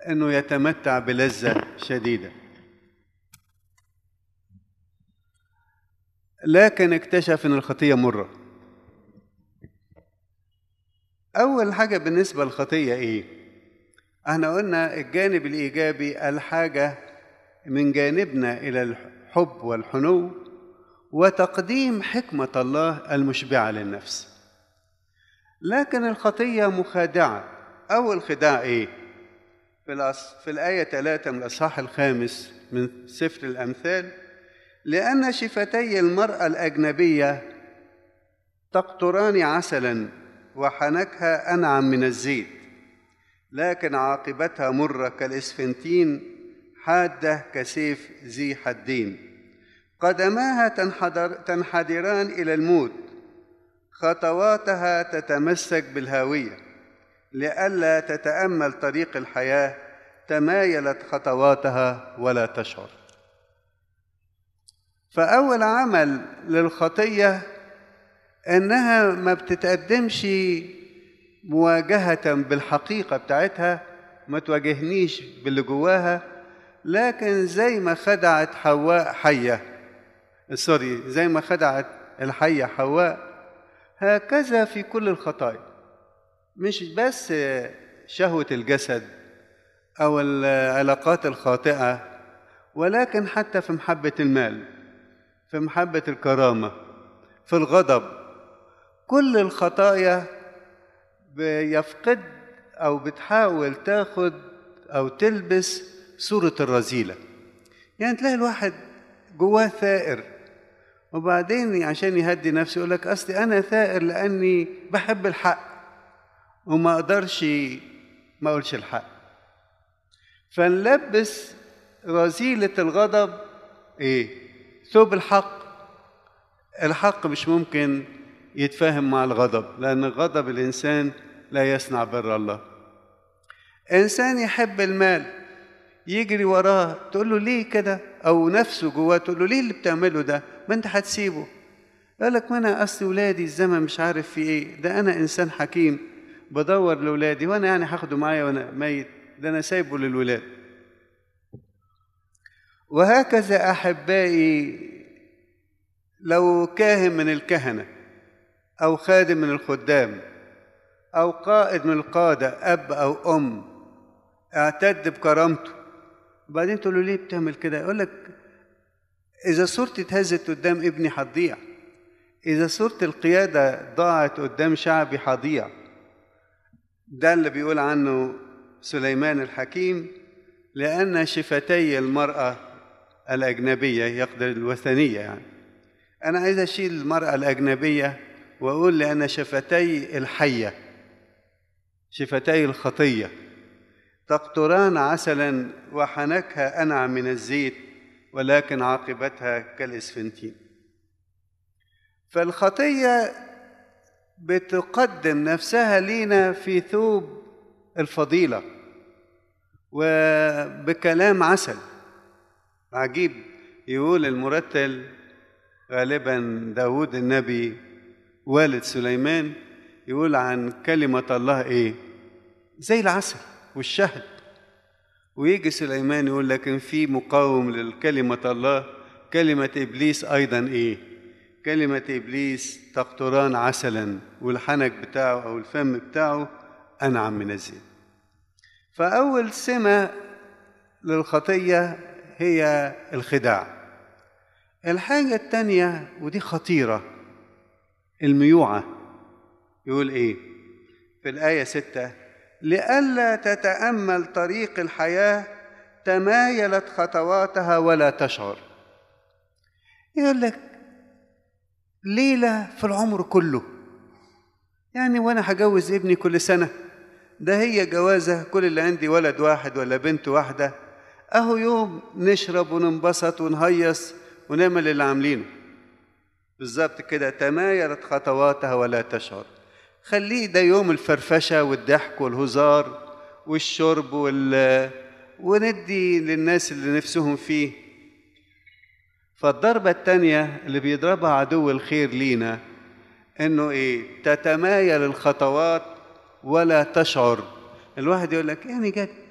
انه يتمتع بلذه شديده لكن اكتشف ان الخطيه مره اول حاجه بالنسبه للخطيه ايه احنا قلنا الجانب الايجابي الحاجه من جانبنا الى الحب والحنو وتقديم حكمه الله المشبعه للنفس لكن الخطيه مخادعه اول خداع ايه في, الأص... في الآية 3 من الأصحاح الخامس من سفر الأمثال لأن شفتي المرأة الأجنبية تقطران عسلا وحنكها أنعم من الزيت لكن عاقبتها مرة كالإسفنتين حادة كسيف ذي حدين قدماها تنحدر تنحدران إلى الموت خطواتها تتمسك بالهاويه لئلا تتامل طريق الحياه تمايلت خطواتها ولا تشعر فاول عمل للخطيه انها ما بتتقدمش مواجهه بالحقيقه بتاعتها ما تواجهنيش باللي جواها لكن زي ما خدعت حواء حيه سوري زي ما خدعت الحيه حواء هكذا في كل الخطايا مش بس شهوة الجسد أو العلاقات الخاطئة ولكن حتى في محبة المال في محبة الكرامة في الغضب كل الخطايا بيفقد أو بتحاول تاخد أو تلبس صورة الرذيلة يعني تلاقي الواحد جواه ثائر وبعدين عشان يهدي نفسه يقول لك أصلي أنا ثائر لأني بحب الحق وما اقدرش ما اقولش الحق فنلبس رذيلة الغضب ايه ثوب الحق الحق مش ممكن يتفاهم مع الغضب لأن غضب الإنسان لا يصنع بر الله إنسان يحب المال يجري وراه تقول له ليه كده أو نفسه جواه تقول له ليه اللي بتعمله ده ما أنت هتسيبه يقول لك ما أنا أصل ولادي الزمن مش عارف في إيه ده أنا إنسان حكيم بدور لاولادي وانا يعني هاخده معايا وانا ميت ده انا سايبه للولاد وهكذا احبائي لو كاهن من الكهنه او خادم من الخدام او قائد من القاده اب او ام اعتد بكرامته وبعدين تقول له ليه بتعمل كده يقول لك اذا صورتي اتهزت قدام ابني هتضيع اذا صوره القياده ضاعت قدام شعبي هضيع ده اللي بيقول عنه سليمان الحكيم لأن شفتي المرأة الأجنبية يقدر الوثنية يعني أنا عايز أشيل المرأة الأجنبية وأقول لأن شفتي الحية شفتي الخطية تقطران عسلا وحنكها أنعم من الزيت ولكن عاقبتها كالإسفنتين فالخطية بتقدم نفسها لينا في ثوب الفضيلة وبكلام عسل عجيب يقول المرتل غالبا داود النبي والد سليمان يقول عن كلمة الله ايه زي العسل والشهد ويجي سليمان يقول لكن في مقاوم للكلمة الله كلمة إبليس أيضا إيه كلمة إبليس تقطران عسلا والحنك بتاعه أو الفم بتاعه أنعم من الزيت فأول سمة للخطية هي الخداع الحاجة التانية ودي خطيرة الميوعة يقول إيه في الآية ستة لئلا تتأمل طريق الحياة تمايلت خطواتها ولا تشعر يقول لك ليلة في العمر كله يعني وأنا هجوز ابني كل سنة ده هي جوازة كل اللي عندي ولد واحد ولا بنت واحدة أهو يوم نشرب وننبسط ونهيص ونعمل اللي عاملينه بالظبط كده تمايلت خطواتها ولا تشعر خليه ده يوم الفرفشة والضحك والهزار والشرب وال وندي للناس اللي نفسهم فيه فالضربة التانية اللي بيضربها عدو الخير لينا انه ايه تتمايل الخطوات ولا تشعر الواحد يقول لك يعني جت